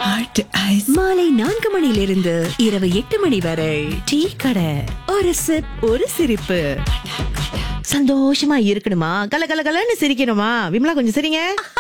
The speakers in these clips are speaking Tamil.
ஹாட் ஐஸ் மாலை நான்கு மணியிலிருந்து இரவு எட்டு மணி வரை டீ கடை ஒரு சிப் ஒரு சிரிப்பு சந்தோஷமா இருக்கணுமா கல கல கலன்னு சிரிக்கணுமா விமலா கொஞ்சம் சிரிங்க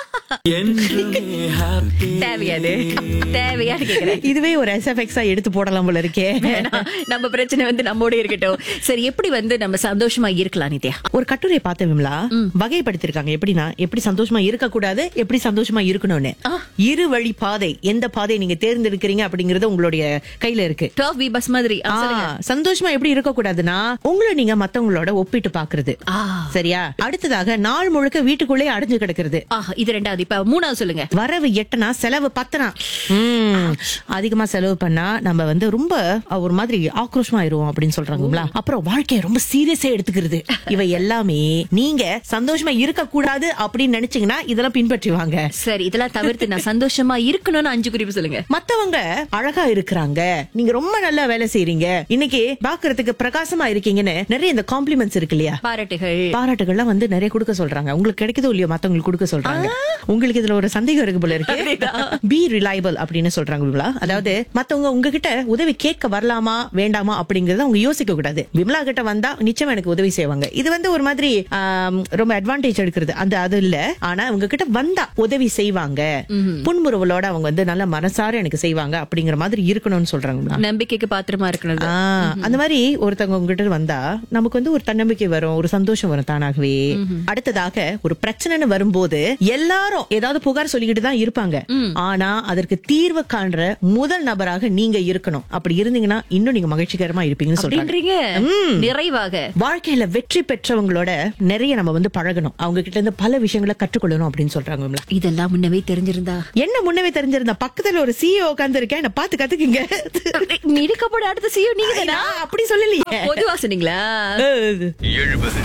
தேவையாது தேவையான்னு கேக்குறேன் இதுவே ஒரு எஸ்எஃப்எக்ஸா எடுத்து போடலாம் போல இருக்கே வேணாம். நம்ம பிரச்சனை வந்து நம்மோட இருக்கட்டும் சரி எப்படி வந்து நம்ம சந்தோஷமா இருக்கலாம் நித்யா ஒரு கட்டுரை பார்த்த விமலா வகைப்படுத்திருக்காங்க எப்படின்னா எப்படி சந்தோஷமா இருக்க கூடாது எப்படி சந்தோஷமா இருக்கணும்னு இரு வழி பாதை எந்த பாதை நீங்க தேர்ந்தெடுக்கிறீங்க அப்படிங்கறது உங்களுடைய கையில இருக்கு டாப் வி பஸ் மாதிரி ஆ, ஆ, சொல்லுங்க. சந்தோஷமா எப்படி இருக்க கூடாதுன்னா உங்களை நீங்க மத்தவங்களோட ஒப்பிட்டு பாக்குறது ஆ. சரியா அடுத்ததாக நாள் முழுக்க வீட்டுக்குள்ளே அடைஞ்சு கிடக்கிறது ஆஹ், இது ரெண்டாவது இப்ப மூணாவது சொல்லுங்க வரவு எட்டனா செலவு பத்தனா ம், அதிகமா செலவு பண்ணா நம்ம வந்து ரொம்ப அஹ், ஒரு மாதிரி ஆக்ரோஷமா ஆயிருவோம் அப்படின்னு சொல்றாங்களா அப்புறம் வாழ்க்கையை ரொம்ப சீரியஸா எடுத்துக்கிறது இவை எல்லாமே நீங்க சந்தோஷமா இருக்க கூடாது அப்படின்னு நினைச்சீங்கன்னா இதெல்லாம் பின்பற்றுவாங்க சரி இதெல்லாம் தவிர்த்து நான் சந்தோஷமா இருக்கணும்னு அஞ்சு குறிப்பு சொல்லுங்க மத்தவங்க அழகா இருக்கிறாங்க நீங்க ரொம்ப நல்லா வேலை செய்றீங்க இன்னைக்கு பாக்குறதுக்கு பிரகாசமா இருக்கீங்கன்னு நிறைய இந்த காம்ப்ளிமெண்ட்ஸ் இருக்கு இல்லையா பாராட்டுகள் பாராட்டுகள்லாம் வந்து நிறைய கொடுக்க சொல்றாங்க உங்களுக்கு கிடைக்குதோ இல்லையோ மத்தவங்களுக்கு கொடுக்க சொல்றாங்க உங்களுக்கு இதுல ஒரு சந்தேகம் இருக்கு போல இருக்கு பி ரிலையபிள் அப்படின்னு சொல்றாங்க விமலா அதாவது மத்தவங்க உங்ககிட்ட உதவி கேட்க வரலாமா வேண்டாமா அப்படிங்கறத அவங்க யோசிக்க கூடாது விமலா கிட்ட வந்தா நிச்சயம் எனக்கு உதவி செய்வாங்க இது வந்து ஒரு மாதிரி ஆம், ரொம்ப அட்வான்டேஜ் எடுக்கிறது அந்த அது இல்ல ஆனா உங்க கிட்ட வந்தா உதவி செய்வாங்க புன்முறுவலோட அவங்க வந்து நல்ல மனசார எனக்கு செய்வாங்க அப்படிங்கிற மாதிரி இருக்கணும்னு சொல்றாங்க விமலா. நம்பிக்கைக்கு பாத்திரமா இருக்கணும் ஆ, அந்த மாதிரி ஒருத்தவங்க உங்ககிட்ட வந்தா நமக்கு வந்து ஒரு தன்னம்பிக்கை வரும் ஒரு சந்தோஷம் வரும் தானாகவே அடுத்ததாக ஒரு பிரச்சனைன்னு வரும்போது எல்லாரும் ஏதாவது புகார் சொல்லிக்கிட்டு தான் இருப்பாங்க ஆனா அதற்கு தீர்வு காண்ற முதல் நபராக நீங்க இருக்கணும் அப்படி இருந்தீங்கன்னா இன்னும் நீங்க மகிழ்ச்சிகரமா இருப்பீங்கன்னு சொல்றாங்க அப்படின்றீங்க நிறைவாக வாழ்க்கையில வெற்றி பெற்றவங்களோட நிறைய நம்ம வந்து பழகணும் அவங்க கிட்ட இருந்து பல விஷயங்களை கற்றுக்கொள்ளணும் அப்படின்னு சொல்றாங்க விமலா. இதெல்லாம் முன்னவே தெரிஞ்சிருந்தா என்ன முன்னவே தெரிஞ்சிருந்தா பக்கத்துல ஒரு சிஓ உட்கார்ந்து இருக்கேன் என்ன பாத்து கத்துக்குங்க இடிக்கப்பட அடுத்த செய்யும் நீங்க தானா நான் அப்படி சொல்லலையே பொதுவா சொன்னீங்களா எழுபது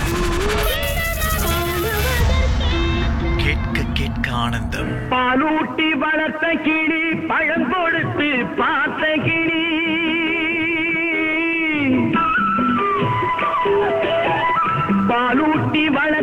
கேட்க கேட்க ஆனந்தம் பாலூட்டி வளர்த்த கிளி பழம் கொடுத்து பார்த்த கிளி பாலூட்டி வளர்த்த